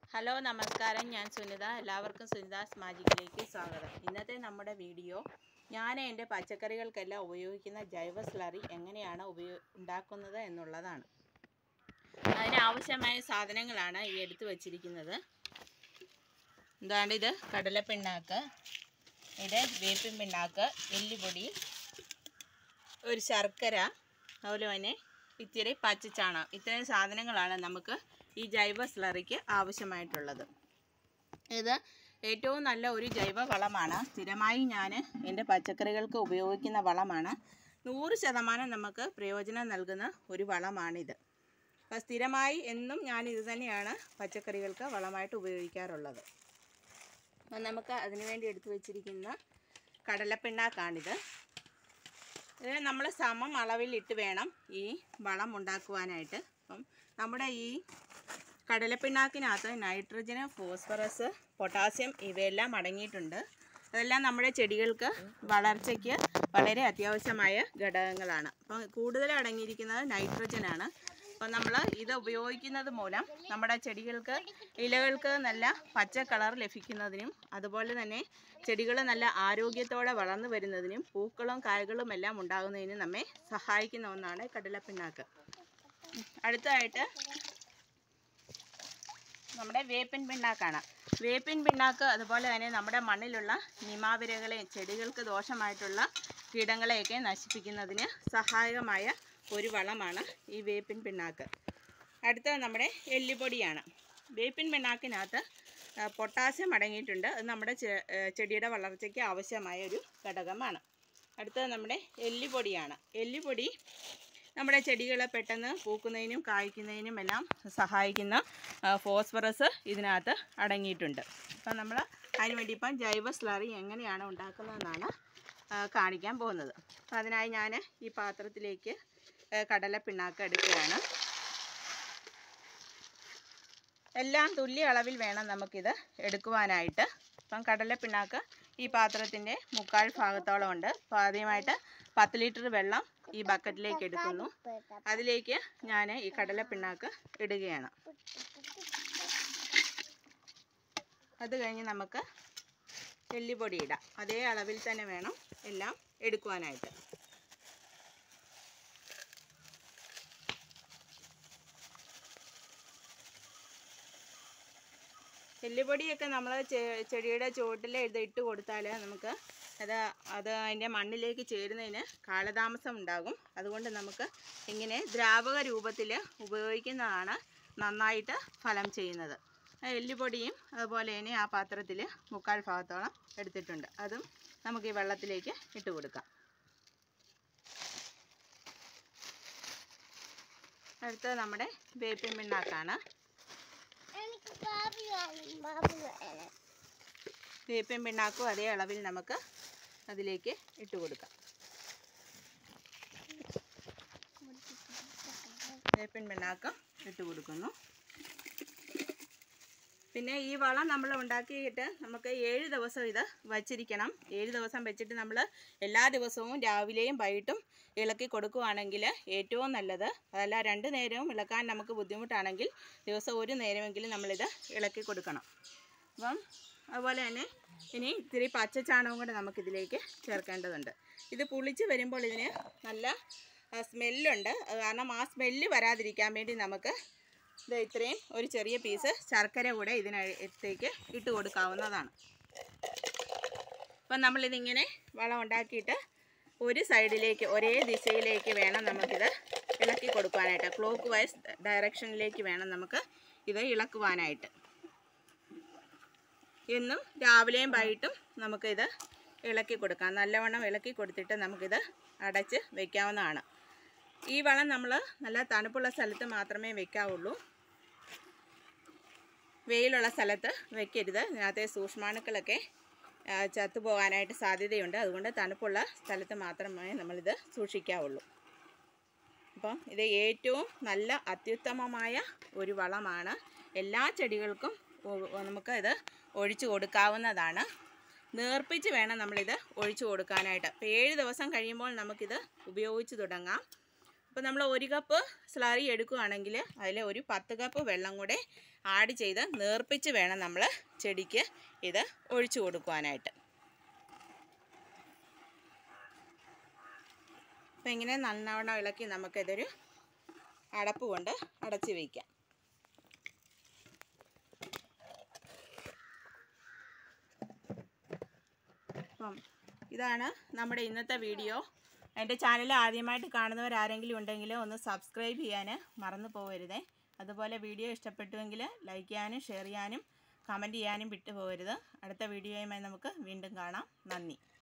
hello നമസ്കാരം ഞാൻ സുനിത എല്ലാവർക്കും സുനിതാസ് മാജിക്കിലേക്ക് സ്വാഗതം ഇന്നത്തെ നമ്മുടെ വീഡിയോ ഞാൻ എൻ്റെ പച്ചക്കറികൾക്കെല്ലാം ഉപയോഗിക്കുന്ന ജൈവ സ്ലറി എങ്ങനെയാണ് ഉപയോ ഉണ്ടാക്കുന്നത് എന്നുള്ളതാണ് അതിനാവശ്യമായ സാധനങ്ങളാണ് ഈ എടുത്തു വച്ചിരിക്കുന്നത് എന്താണ് ഇത് കടലപ്പിണ്ണാക്ക് ഇത് വേപ്പിൻ പിണ്ണാക്ക് എല്ലുപൊടി ഒരു ശർക്കര അതുപോലെ തന്നെ ഇത്തിരി പച്ചച്ചാണകം ഇത്രയും സാധനങ്ങളാണ് നമുക്ക് ഈ ജൈവ സ്ലറിക്ക് ആവശ്യമായിട്ടുള്ളത് ഇത് ഏറ്റവും നല്ല ഒരു ജൈവ വളമാണ് സ്ഥിരമായി ഞാൻ എൻ്റെ പച്ചക്കറികൾക്ക് ഉപയോഗിക്കുന്ന വളമാണ് നൂറ് ശതമാനം നമുക്ക് പ്രയോജനം നൽകുന്ന ഒരു വളമാണിത് അപ്പോൾ സ്ഥിരമായി എന്നും ഞാൻ ഇത് തന്നെയാണ് പച്ചക്കറികൾക്ക് വളമായിട്ട് ഉപയോഗിക്കാറുള്ളത് അപ്പം നമുക്ക് അതിനുവേണ്ടി എടുത്തു വച്ചിരിക്കുന്ന കടലപ്പിണ്ണാക്കാണിത് ഇത് നമ്മൾ സമം അളവിലിട്ട് വേണം ഈ വളം ഉണ്ടാക്കുവാനായിട്ട് അപ്പം നമ്മുടെ ഈ കടലപ്പിണ്ണാക്കിനകത്ത് നൈട്രജന് ഫോസ്ഫറസ് പൊട്ടാസ്യം ഇവയെല്ലാം അടങ്ങിയിട്ടുണ്ട് അതെല്ലാം നമ്മുടെ ചെടികൾക്ക് വളർച്ചയ്ക്ക് വളരെ അത്യാവശ്യമായ ഘടകങ്ങളാണ് അപ്പം കൂടുതൽ അടങ്ങിയിരിക്കുന്നത് നൈട്രജനാണ് അപ്പം നമ്മൾ ഇത് ഉപയോഗിക്കുന്നത് മൂലം നമ്മുടെ ചെടികൾക്ക് ഇലകൾക്ക് നല്ല പച്ച കളർ ലഭിക്കുന്നതിനും അതുപോലെ തന്നെ ചെടികൾ നല്ല ആരോഗ്യത്തോടെ വളർന്നു വരുന്നതിനും പൂക്കളും കായകളും എല്ലാം ഉണ്ടാകുന്നതിനും നമ്മെ സഹായിക്കുന്ന ഒന്നാണ് കടലപ്പിണ്ണാക്ക് അടുത്തതായിട്ട് നമ്മുടെ വേപ്പിൻ പിണ്ണാക്കാണ് വേപ്പിൻ പിണ്ണാക്ക് അതുപോലെ തന്നെ നമ്മുടെ മണ്ണിലുള്ള നിമാവിരകളെയും ചെടികൾക്ക് ദോഷമായിട്ടുള്ള കീടങ്ങളെയൊക്കെ നശിപ്പിക്കുന്നതിന് സഹായകമായ ഒരു വളമാണ് ഈ വേപ്പിൻ പിണ്ണാക്ക് അടുത്തത് നമ്മുടെ എല്ലുപൊടിയാണ് വേപ്പിൻ പിണ്ണാക്കിനകത്ത് ആ, പൊട്ടാസ്യം അടങ്ങിയിട്ടുണ്ട് അത് നമ്മുടെ ചെ- ഏ, ചെടിയുടെ വളർച്ചയ്ക്ക് ആവശ്യമായ ഒരു ഘടകമാണ് അടുത്തത് നമ്മുടെ എല്ലുപൊടിയാണ് എല്ലുപൊടി നമ്മുടെ ചെടികളെ പെട്ടെന്ന് പൂക്കുന്നതിനും കായ്ക്കുന്നതിനും എല്ലാം സഹായിക്കുന്ന ആ, ഫോസ്ഫറസ് ഇതിനകത്ത് അടങ്ങിയിട്ടുണ്ട് അപ്പം നമ്മൾ അതിന് വേണ്ടി ഇപ്പം ജൈവ സ്ലറി എങ്ങനെയാണ് ഉണ്ടാക്കുന്നതെന്നാണ് ആ, കാണിക്കാൻ പോകുന്നത് അപ്പം അതിനായി ഞാൻ ഈ പാത്രത്തിലേക്ക് ആ, കടലപ്പിണ്ണാക്ക് എടുക്കുകയാണ് എല്ലാം തുല്യ അളവിൽ വേണം നമുക്കിത് എടുക്കുവാനായിട്ട് ഇപ്പം കടലപ്പിണ്ണാക്ക് ഈ പാത്രത്തിൻ്റെ മുക്കാൽ ഭാഗത്തോളം ഉണ്ട് അപ്പോൾ ആദ്യമായിട്ട് പത്ത് ലിറ്റർ വെള്ളം ഈ ബക്കറ്റിലേക്ക് എടുക്കുന്നു അതിലേക്ക് ഞാൻ ഈ കടലപ്പിണ്ണാക്ക് ഇടുകയാണ് അത് കഴിഞ്ഞ് നമുക്ക് എല്ലുപൊടി ഇടാം അതേ അളവിൽ തന്നെ വേണം എല്ലാം എടുക്കുവാനായിട്ട് എല്ലുപൊടിയൊക്കെ നമ്മൾ ചെടിയുടെ ചുവട്ടിൽ ഇത് ഇട്ട് കൊടുത്താൽ നമുക്ക് അത് അത് അതിൻ്റെ മണ്ണിലേക്ക് ചേരുന്നതിന് കാലതാമസം ഉണ്ടാകും അതുകൊണ്ട് നമുക്ക് ഇങ്ങനെ ദ്രാവക രൂപത്തിൽ ഉപയോഗിക്കുന്നതാണ് നന്നായിട്ട് ഫലം ചെയ്യുന്നത് ആ എല്ലുപൊടിയും അതുപോലെ തന്നെ ആ പാത്രത്തിൽ മുക്കാൽ ഭാഗത്തോളം എടുത്തിട്ടുണ്ട് അതും നമുക്ക് ഈ വെള്ളത്തിലേക്ക് ഇട്ട് കൊടുക്കാം അടുത്തത് നമ്മുടെ വേപ്പിൻ പിണ്ണാക്കാണ് എനിക്ക് ബാബി വേണം ബാബി വേണം വേപ്പിൻ പിണ്ണാക്കും അതേ അളവിൽ നമുക്ക് അതിലേക്ക് ഇട്ട് കൊടുക്കാം വേപ്പിൻ പിണ്ണാക്കും ഇട്ട് കൊടുക്കുന്നു പിന്നെ ഈ വളം നമ്മൾ ഉണ്ടാക്കിയിട്ട് നമുക്ക് ഏഴ് ദിവസം ഇത് വച്ചിരിക്കണം ഏഴ് ദിവസം വെച്ചിട്ട് നമ്മൾ എല്ലാ ദിവസവും രാവിലെയും വൈകിട്ടും ഇളക്കി കൊടുക്കുകയാണെങ്കിൽ ഏറ്റവും നല്ലത് അതല്ല രണ്ട് നേരവും ഇളക്കാൻ നമുക്ക് ബുദ്ധിമുട്ടാണെങ്കിൽ ദിവസം ഒരു നേരമെങ്കിലും നമ്മളിത് ഇളക്കി കൊടുക്കണം അപ്പം അതുപോലെ തന്നെ ഇനി ഇത്തിരി പച്ച ചാണകവും കൂടെ നമുക്കിതിലേക്ക് ചേർക്കേണ്ടതുണ്ട് ഇത് പുളിച്ച് വരുമ്പോൾ ഇതിന് നല്ല സ്മെല്ലുണ്ട് അത് കാരണം ആ സ്മെല്ല് വരാതിരിക്കാൻ വേണ്ടി നമുക്ക് ഇത് ഇത്രയും ഒരു ചെറിയ പീസ് ശർക്കര കൂടെ ഇതിനകത്തേക്ക് ഇട്ട് കൊടുക്കാവുന്നതാണ് അപ്പം നമ്മളിതിങ്ങനെ വളം ഉണ്ടാക്കിയിട്ട് ഒരു സൈഡിലേക്ക് ഒരേ ദിശയിലേക്ക് വേണം നമുക്കിത് ഇളക്കി കൊടുക്കാനായിട്ട് ക്ലോക്ക് വൈസ് ഡയറക്ഷനിലേക്ക് വേണം നമുക്ക് ഇത് ഇളക്കുവാനായിട്ട് എന്നും രാവിലെയും വൈകിട്ടും നമുക്കിത് ഇളക്കി കൊടുക്കാം നല്ലവണ്ണം ഇളക്കി കൊടുത്തിട്ട് നമുക്കിത് അടച്ച് വെക്കാവുന്നതാണ് ഈ വളം നമ്മൾ നല്ല തണുപ്പുള്ള സ്ഥലത്ത് മാത്രമേ വെക്കാവുള്ളൂ വെയിലുള്ള സ്ഥലത്ത് വെക്കരുത് ഇതിനകത്തെ സൂക്ഷ്മാണുക്കളൊക്കെ ആ, ചത്തുപോകാനായിട്ട് സാധ്യതയുണ്ട് അതുകൊണ്ട് തണുപ്പുള്ള സ്ഥലത്ത് മാത്രമേ നമ്മളിത് സൂക്ഷിക്കാവുള്ളൂ അപ്പം ഇത് ഏറ്റവും നല്ല അത്യുത്തമമായ ഒരു വളമാണ് എല്ലാ ചെടികൾക്കും ഒ- നമുക്ക് ഇത് ഒഴിച്ചു കൊടുക്കാവുന്നതാണ് നേർപ്പിച്ച് വേണം നമ്മളിത് ഒഴിച്ചു കൊടുക്കാനായിട്ട് അപ്പോൾ ഏഴ് ദിവസം കഴിയുമ്പോൾ നമുക്കിത് ഉപയോഗിച്ച് തുടങ്ങാം അപ്പോൾ നമ്മൾ ഒരു കപ്പ് സ്ലറി എടുക്കുകയാണെങ്കിൽ അതിൽ ഒരു പത്ത് കപ്പ് വെള്ളം കൂടെ ആഡ് ചെയ്ത് നേർപ്പിച്ച് വേണം നമ്മൾ ചെടിക്ക് ഇത് ഒഴിച്ചു കൊടുക്കുവാനായിട്ട് അപ്പോൾ ഇങ്ങനെ നല്ലവണ്ണം ഇളക്കി നമുക്കിതൊരു അടപ്പ് കൊണ്ട് അടച്ച് വയ്ക്കാം അപ്പം ഇതാണ് നമ്മുടെ ഇന്നത്തെ വീഡിയോ എൻ്റെ ചാനൽ ആദ്യമായിട്ട് കാണുന്നവർ ആരെങ്കിലും ഉണ്ടെങ്കിൽ ഒന്ന് സബ്സ്ക്രൈബ് ചെയ്യാൻ മറന്നു പോകരുതേ അതുപോലെ വീഡിയോ ഇഷ്ടപ്പെട്ടുവെങ്കിൽ ലൈക്ക് ചെയ്യാനും ഷെയർ ചെയ്യാനും കമൻറ്റ് ചെയ്യാനും വിട്ടു പോകരുത് അടുത്ത വീഡിയോയുമായി നമുക്ക് വീണ്ടും കാണാം നന്ദി